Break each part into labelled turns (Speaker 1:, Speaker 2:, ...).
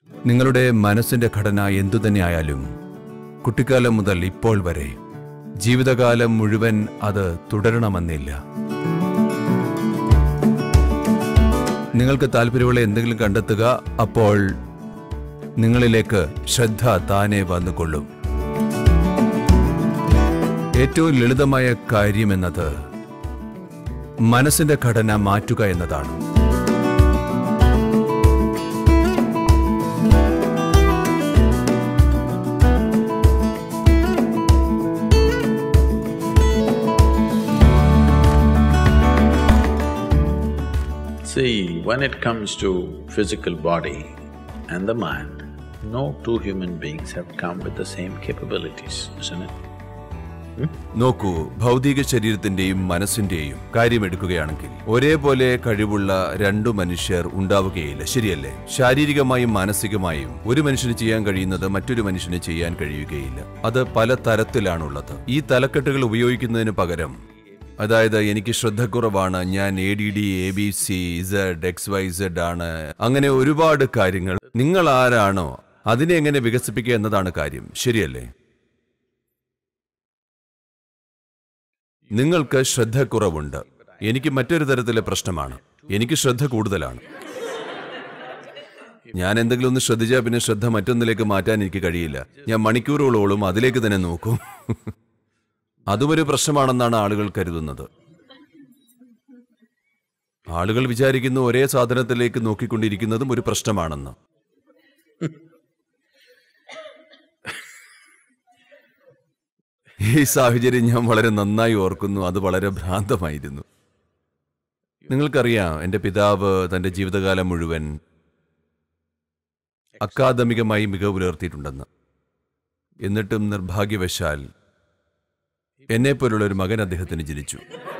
Speaker 1: നിങ്ങളുടെ മനസ്സിന്റെ ഘടന എന്തുതന്നെയായാലും കുട്ടിക്കാലം മുതൽ ഇപ്പോൾ വരെ ജീവിതകാലം മുഴുവൻ അത് തുടരണമെന്നില്ല നിങ്ങൾക്ക് താല്പര്യമുള്ള എന്തെങ്കിലും കണ്ടെത്തുക അപ്പോൾ നിങ്ങളിലേക്ക് ശ്രദ്ധ താനെ വന്നുകൊള്ളും ഏറ്റവും ലളിതമായ കാര്യമെന്നത് മനസ്സിന്റെ ഘടന മാറ്റുക എന്നതാണ്
Speaker 2: See, when it comes to physical body and the mind, no two human beings have come with the same capabilities, isn't it?
Speaker 1: നോക്കൂ ഭൗതിക ശരീരത്തിന്റെയും മനസ്സിന്റെയും കാര്യമെടുക്കുകയാണെങ്കിൽ ഒരേപോലെ കഴിവുള്ള രണ്ടു മനുഷ്യർ ഉണ്ടാവുകയില്ല ശരിയല്ലേ ശാരീരികമായും മാനസികമായും ഒരു മനുഷ്യന് ചെയ്യാൻ കഴിയുന്നത് മറ്റൊരു മനുഷ്യന് ചെയ്യാൻ കഴിയുകയില്ല അത് പല തരത്തിലാണുള്ളത് ഈ തലക്കെട്ടുകൾ ഉപയോഗിക്കുന്നതിന് പകരം അതായത് എനിക്ക് ശ്രദ്ധക്കുറവാണ് ഞാൻ A D D A B C Z X Y Z ആണ് അങ്ങനെ ഒരുപാട് കാര്യങ്ങൾ നിങ്ങൾ ആരാണോ അതിനെ എങ്ങനെ വികസിപ്പിക്കുക എന്നതാണ് കാര്യം ശരിയല്ലേ നിങ്ങൾക്ക് ശ്രദ്ധക്കുറവുണ്ട് എനിക്ക് മറ്റൊരു തരത്തിലെ പ്രശ്നമാണ് എനിക്ക് ശ്രദ്ധ കൂടുതലാണ് ഞാൻ എന്തെങ്കിലും ഒന്ന് ശ്രദ്ധിച്ചാൽ പിന്നെ ശ്രദ്ധ മറ്റൊന്നിലേക്ക് മാറ്റാൻ എനിക്ക് കഴിയില്ല ഞാൻ മണിക്കൂറുകളോളം അതിലേക്ക് തന്നെ നോക്കും അതുമൊരു പ്രശ്നമാണെന്നാണ് ആളുകൾ കരുതുന്നത് ആളുകൾ വിചാരിക്കുന്നു ഒരേ സാധനത്തിലേക്ക് നോക്കിക്കൊണ്ടിരിക്കുന്നതും ഒരു പ്രശ്നമാണെന്ന് ഈ സാഹചര്യം ഞാൻ വളരെ നന്നായി ഓർക്കുന്നു അത് വളരെ ഭ്രാന്തമായിരുന്നു നിങ്ങൾക്കറിയാം എൻ്റെ പിതാവ് തൻ്റെ ജീവിതകാലം മുഴുവൻ അക്കാദമികമായി മികവ് പുലർത്തിയിട്ടുണ്ടെന്ന് എന്നിട്ടും നിർഭാഗ്യവശാൽ എന്നെപ്പോലുള്ള ഒരു മകൻ അദ്ദേഹത്തിന് ജനിച്ചു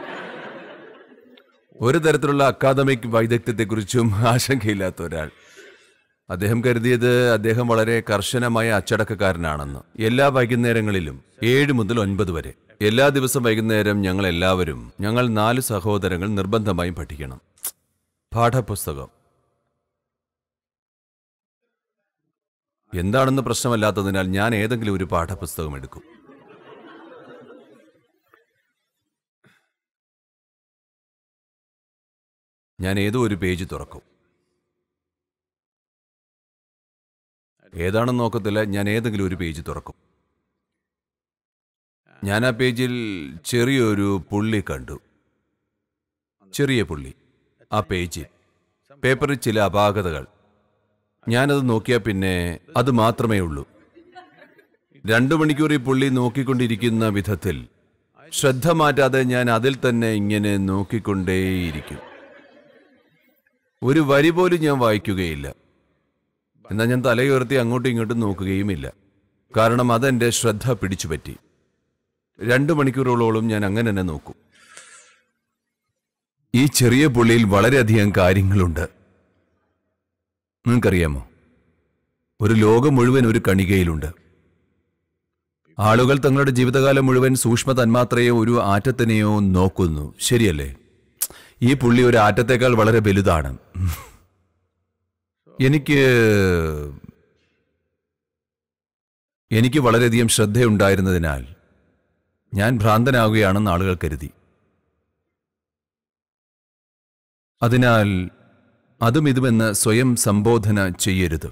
Speaker 1: ഒരു തരത്തിലുള്ള അക്കാദമിക് വൈദഗ്ധ്യത്തെക്കുറിച്ചും ആശങ്കയില്ലാത്ത ഒരാൾ അദ്ദേഹം കരുതിയത് അദ്ദേഹം വളരെ കർശനമായ അച്ചടക്കക്കാരനാണെന്ന് എല്ലാ വൈകുന്നേരങ്ങളിലും ഏഴ് മുതൽ ഒൻപത് വരെ എല്ലാ ദിവസം വൈകുന്നേരം ഞങ്ങൾ എല്ലാവരും ഞങ്ങൾ നാല് സഹോദരങ്ങൾ നിർബന്ധമായും പഠിക്കണം പാഠപുസ്തകം എന്താണെന്ന് പ്രശ്നമല്ലാത്തതിനാൽ ഞാൻ ഏതെങ്കിലും ഒരു പാഠപുസ്തകം എടുക്കും ഞാൻ ഏതോ ഒരു പേജ് തുറക്കും ഏതാണെന്ന് നോക്കത്തില്ല ഞാൻ ഏതെങ്കിലും ഒരു പേജ് തുറക്കും ഞാൻ ആ പേജിൽ ചെറിയൊരു പുള്ളി കണ്ടു ചെറിയ പുള്ളി ആ പേജിൽ പേപ്പറിൽ ചില അപാകതകൾ ഞാനത് നോക്കിയാൽ പിന്നെ അത് മാത്രമേ ഉള്ളൂ രണ്ടു മണിക്കൂർ ഈ പുള്ളി നോക്കിക്കൊണ്ടിരിക്കുന്ന വിധത്തിൽ ശ്രദ്ധ മാറ്റാതെ ഞാൻ അതിൽ തന്നെ ഇങ്ങനെ നോക്കിക്കൊണ്ടേയിരിക്കും ഒരു വരി പോലും ഞാൻ വായിക്കുകയില്ല എന്നാൽ ഞാൻ തലയുയർത്തി അങ്ങോട്ടും ഇങ്ങോട്ടും നോക്കുകയുമില്ല കാരണം അതെന്റെ ശ്രദ്ധ പിടിച്ചുപറ്റി രണ്ടു മണിക്കൂറുകളോളം ഞാൻ അങ്ങനെ തന്നെ നോക്കും ഈ ചെറിയ പുള്ളിയിൽ വളരെയധികം കാര്യങ്ങളുണ്ട് നിങ്ങൾക്കറിയാമോ ഒരു ലോകം മുഴുവൻ ഒരു കണികയിലുണ്ട് ആളുകൾ തങ്ങളുടെ ജീവിതകാലം മുഴുവൻ സൂക്ഷ്മ തന്മാത്രയോ ഒരു ആറ്റത്തിനെയോ നോക്കുന്നു ശരിയല്ലേ ഈ പുള്ളി ഒരു ആറ്റത്തേക്കാൾ വളരെ വലുതാണ് എനിക്ക് എനിക്ക് വളരെയധികം ശ്രദ്ധയുണ്ടായിരുന്നതിനാൽ ഞാൻ ഭ്രാന്തനാവുകയാണെന്ന് ആളുകൾ കരുതി അതിനാൽ അതും ഇതുമെന്ന് സ്വയം സംബോധന ചെയ്യരുത്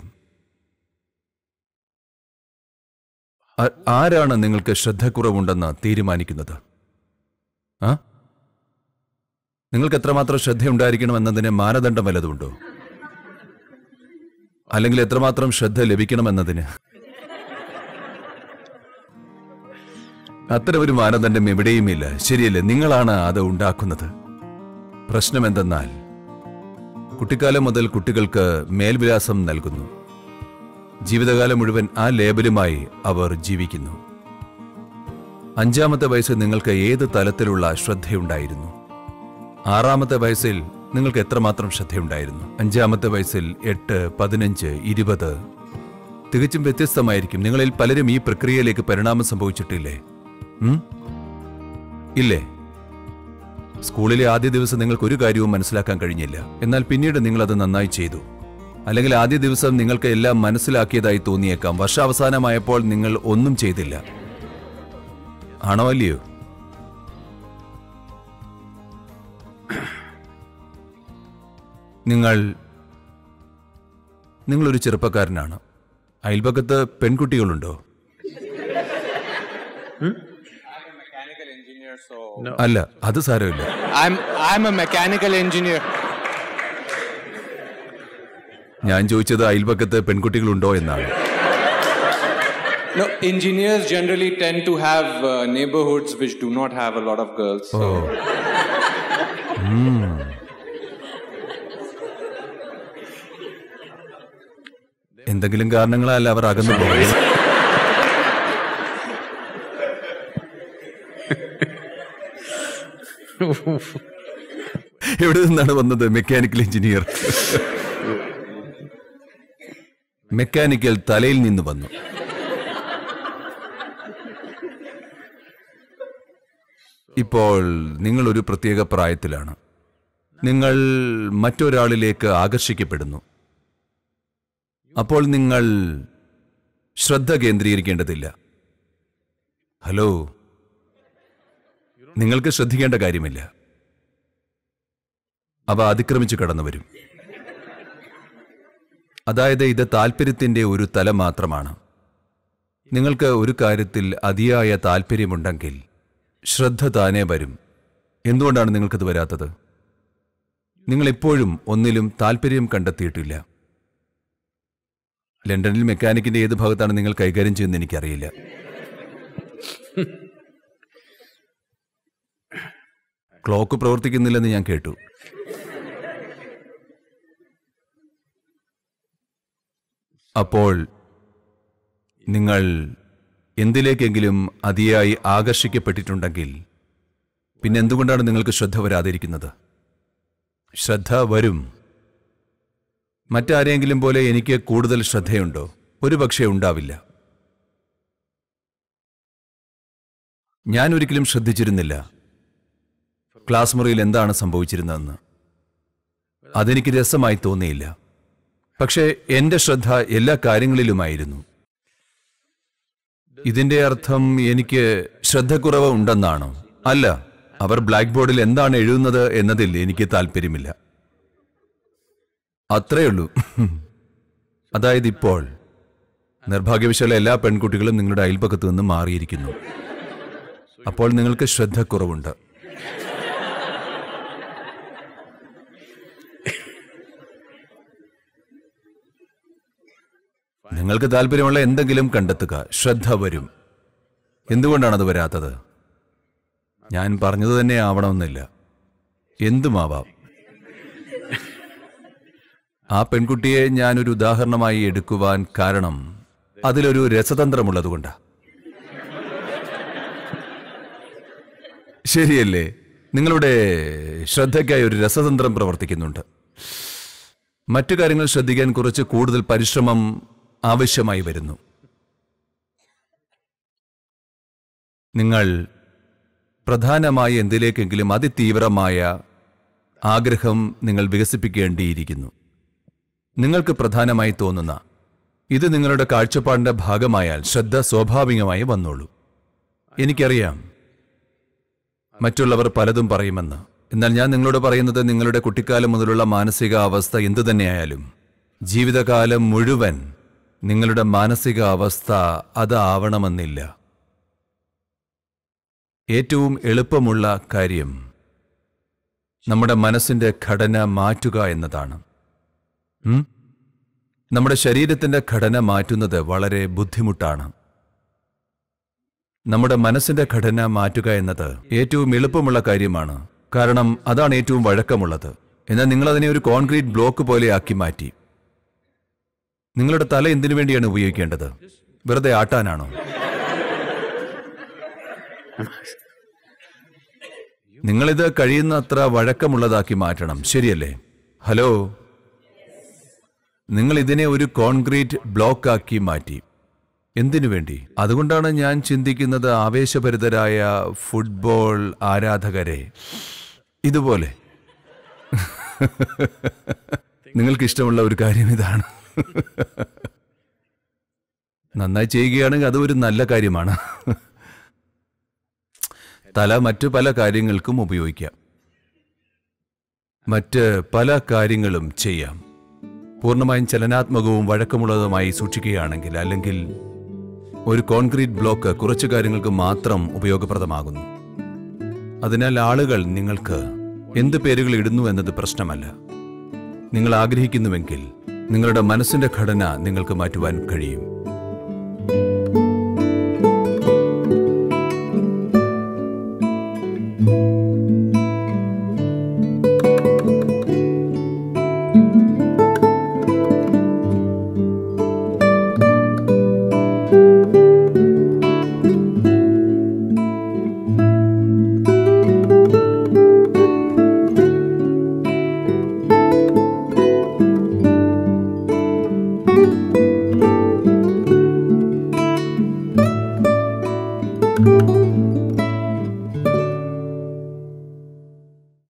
Speaker 1: ആ- ആരാണ് നിങ്ങൾക്ക് ശ്രദ്ധക്കുറവുണ്ടെന്ന് തീരുമാനിക്കുന്നത് ആ നിങ്ങൾക്ക് എത്രമാത്രം ശ്രദ്ധയുണ്ടായിരിക്കണം എന്നതിന് മാനദണ്ഡം വല്ലതുണ്ടോ അല്ലെങ്കിൽ എത്രമാത്രം ശ്രദ്ധ ലഭിക്കണമെന്നതിന് അത്തരം ഒരു മാനദണ്ഡം എവിടെയുമില്ല ശരിയല്ലേ നിങ്ങളാണ് അത് ഉണ്ടാക്കുന്നത് പ്രശ്നം എന്തെന്നാൽ കുട്ടിക്കാലം മുതൽ കുട്ടികൾക്ക് മേൽവിലാസം നൽകുന്നു ജീവിതകാലം മുഴുവൻ ആ ലേബലുമായി അവർ ജീവിക്കുന്നു അഞ്ചാമത്തെ വയസ്സിൽ നിങ്ങൾക്ക് ഏത് തലത്തിലുള്ള ശ്രദ്ധയുണ്ടായിരുന്നു ആറാമത്തെ വയസ്സിൽ നിങ്ങൾക്ക് എത്രമാത്രം ശ്രദ്ധയുണ്ടായിരുന്നു അഞ്ചാമത്തെ വയസ്സിൽ എട്ട് പതിനഞ്ച് ഇരുപത് തികച്ചും വ്യത്യസ്തമായിരിക്കും നിങ്ങളിൽ പലരും ഈ പ്രക്രിയയിലേക്ക് പരിണാമം സംഭവിച്ചിട്ടില്ലേ ഉം? ഇല്ലേ സ്കൂളിലെ ആദ്യ ദിവസം നിങ്ങൾക്ക് ഒരു കാര്യവും മനസ്സിലാക്കാൻ കഴിഞ്ഞില്ല എന്നാൽ പിന്നീട് നിങ്ങൾ അത് നന്നായി ചെയ്തു അല്ലെങ്കിൽ ആദ്യ ദിവസം നിങ്ങൾക്ക് എല്ലാം മനസ്സിലാക്കിയതായി തോന്നിയേക്കാം വർഷാവസാനമായപ്പോൾ നിങ്ങൾ ഒന്നും ചെയ്തില്ല ആണോ അല്ലയോ നിങ്ങൾ നിങ്ങളൊരു ചെറുപ്പക്കാരനാണ് അയൽപക്കത്ത് പെൺകുട്ടികളുണ്ടോ അല്ല അത് സാരമില്ല
Speaker 3: I'm I'm a mechanical engineer.
Speaker 1: ഞാൻ ചോദിച്ചത് അയൽപക്കത്ത് പെൺകുട്ടികളുണ്ടോ എന്നാണ്
Speaker 3: No, engineers generally tend to have uh, neighborhoods which do not have a lot of girls. So
Speaker 1: എന്തെങ്കിലും കാരണങ്ങളാൽ അവർ അകന്നു പോകും എവിടെ നിന്നാണ് വന്നത് മെക്കാനിക്കൽ എഞ്ചിനീയർ മെക്കാനിക്കൽ തലയിൽ നിന്ന് വന്നു ഇപ്പോൾ നിങ്ങൾ ഒരു പ്രത്യേക പ്രായത്തിലാണ് നിങ്ങൾ മറ്റൊരാളിലേക്ക് ആകർഷിക്കപ്പെടുന്നു അപ്പോൾ നിങ്ങൾ ശ്രദ്ധ കേന്ദ്രീകരിക്കേണ്ടതില്ല ഹലോ നിങ്ങൾക്ക് ശ്രദ്ധിക്കേണ്ട കാര്യമില്ല അവ അതിക്രമിച്ചു കടന്നു വരും അതായത് ഇത് താല്പര്യത്തിന്റെ ഒരു തലം മാത്രമാണ് നിങ്ങൾക്ക് ഒരു കാര്യത്തിൽ അതിയായ താല്പര്യമുണ്ടെങ്കിൽ ശ്രദ്ധ താനേ വരും എന്തുകൊണ്ടാണ് നിങ്ങൾക്കത് വരാത്തത് നിങ്ങൾ എപ്പോഴും ഒന്നിലും താല്പര്യം കണ്ടെത്തിയിട്ടില്ല ലണ്ടനിൽ മെക്കാനിക്കിന്റെ ഏത് ഭാഗത്താണ് നിങ്ങൾ കൈകാര്യം ചെയ്യുന്നത് എനിക്കറിയില്ല ക്ലോക്ക് പ്രവർത്തിക്കുന്നില്ലെന്ന് ഞാൻ കേട്ടു അപ്പോൾ നിങ്ങൾ എന്തിലേക്കെങ്കിലും അതിയായി ആകർഷിക്കപ്പെട്ടിട്ടുണ്ടെങ്കിൽ പിന്നെ എന്തുകൊണ്ടാണ് നിങ്ങൾക്ക് ശ്രദ്ധ വരാതിരിക്കുന്നത് ശ്രദ്ധ വരും മറ്റാരെങ്കിലും പോലെ എനിക്ക് കൂടുതൽ ശ്രദ്ധയുണ്ടോ ഒരുപക്ഷെ ഉണ്ടാവില്ല ഞാൻ ഒരിക്കലും ശ്രദ്ധിച്ചിരുന്നില്ല ക്ലാസ് മുറിയിൽ എന്താണ് സംഭവിച്ചിരുന്നതെന്ന് അതെനിക്ക് രസമായി തോന്നിയില്ല പക്ഷേ എന്റെ ശ്രദ്ധ എല്ലാ കാര്യങ്ങളിലുമായിരുന്നു ഇതിന്റെ അർത്ഥം എനിക്ക് ശ്രദ്ധക്കുറവ് ഉണ്ടെന്നാണോ അല്ല അവർ ബ്ലാക്ക് ബോർഡിൽ എന്താണ് എഴുതുന്നത് എന്നതിൽ എനിക്ക് താല്പര്യമില്ല അത്രയുള്ളൂ അതായത് ഇപ്പോൾ നിർഭാഗ്യവശാല എല്ലാ പെൺകുട്ടികളും നിങ്ങളുടെ അയൽപക്കത്ത് നിന്ന് മാറിയിരിക്കുന്നു അപ്പോൾ നിങ്ങൾക്ക് ശ്രദ്ധക്കുറവുണ്ട് നിങ്ങൾക്ക് താല്പര്യമുള്ള എന്തെങ്കിലും കണ്ടെത്തുക ശ്രദ്ധ വരും എന്തുകൊണ്ടാണത് വരാത്തത് ഞാൻ പറഞ്ഞത് തന്നെ ആവണമെന്നില്ല എന്തുമാവാം ആ പെൺകുട്ടിയെ ഞാനൊരു ഉദാഹരണമായി എടുക്കുവാൻ കാരണം അതിലൊരു രസതന്ത്രമുള്ളതുകൊണ്ടാ ശരിയല്ലേ നിങ്ങളുടെ ശ്രദ്ധയ്ക്കായി ഒരു രസതന്ത്രം പ്രവർത്തിക്കുന്നുണ്ട് മറ്റു കാര്യങ്ങൾ ശ്രദ്ധിക്കാൻ കുറച്ച് കൂടുതൽ പരിശ്രമം ആവശ്യമായി വരുന്നു നിങ്ങൾ പ്രധാനമായി എന്തിലേക്കെങ്കിലും അതിതീവ്രമായ ആഗ്രഹം നിങ്ങൾ വികസിപ്പിക്കേണ്ടിയിരിക്കുന്നു നിങ്ങൾക്ക് പ്രധാനമായി തോന്നുന്ന ഇത് നിങ്ങളുടെ കാഴ്ചപ്പാടിന്റെ ഭാഗമായാൽ ശ്രദ്ധ സ്വാഭാവികമായി വന്നോളൂ എനിക്കറിയാം മറ്റുള്ളവർ പലതും പറയുമെന്ന് എന്നാൽ ഞാൻ നിങ്ങളോട് പറയുന്നത് നിങ്ങളുടെ കുട്ടിക്കാലം മുതലുള്ള മാനസിക അവസ്ഥ എന്തു തന്നെയായാലും ജീവിതകാലം മുഴുവൻ നിങ്ങളുടെ മാനസിക അവസ്ഥ അതാവണമെന്നില്ല ഏറ്റവും എളുപ്പമുള്ള കാര്യം നമ്മുടെ മനസ്സിന്റെ ഘടന മാറ്റുക എന്നതാണ് ഉം? നമ്മുടെ ശരീരത്തിന്റെ ഘടന മാറ്റുന്നത് വളരെ ബുദ്ധിമുട്ടാണ് നമ്മുടെ മനസ്സിന്റെ ഘടന മാറ്റുക എന്നത് ഏറ്റവും എളുപ്പമുള്ള കാര്യമാണ് കാരണം അതാണ് ഏറ്റവും വഴക്കമുള്ളത് എന്നാൽ നിങ്ങൾ അതിനെ ഒരു കോൺക്രീറ്റ് ബ്ലോക്ക് പോലെ ആക്കി മാറ്റി നിങ്ങളുടെ തല എന്തിനു വേണ്ടിയാണ് ഉപയോഗിക്കേണ്ടത് വെറുതെ ആട്ടാനാണോ നിങ്ങളിത് കഴിയുന്നത്ര വഴക്കമുള്ളതാക്കി മാറ്റണം ശരിയല്ലേ ഹലോ നിങ്ങൾ ഇതിനെ ഒരു കോൺക്രീറ്റ് ബ്ലോക്കാക്കി മാറ്റി എന്തിനു വേണ്ടി അതുകൊണ്ടാണ് ഞാൻ ചിന്തിക്കുന്നത് ആവേശഭരിതരായ ഫുട്ബോൾ ആരാധകരെ ഇതുപോലെ നിങ്ങൾക്ക് ഇഷ്ടമുള്ള ഒരു കാര്യം ഇതാണ് നന്നായി ചെയ്യുകയാണെങ്കിൽ അത് ഒരു നല്ല കാര്യമാണ് തല മറ്റു പല കാര്യങ്ങൾക്കും ഉപയോഗിക്കാം മറ്റ് പല കാര്യങ്ങളും ചെയ്യാം പൂർണ്ണമായും ചലനാത്മകവും വഴക്കമുള്ളതുമായി സൂക്ഷിക്കുകയാണെങ്കിൽ അല്ലെങ്കിൽ ഒരു കോൺക്രീറ്റ് ബ്ലോക്ക് കുറച്ചു കാര്യങ്ങൾക്ക് മാത്രം ഉപയോഗപ്രദമാകുന്നു അതിനാൽ ആളുകൾ നിങ്ങൾക്ക് എന്ത് പേരുകൾ ഇടുന്നു എന്നത് പ്രശ്നമല്ല നിങ്ങൾ ആഗ്രഹിക്കുന്നുവെങ്കിൽ നിങ്ങളുടെ മനസ്സിന്റെ ഘടന നിങ്ങൾക്ക് മാറ്റുവാൻ കഴിയും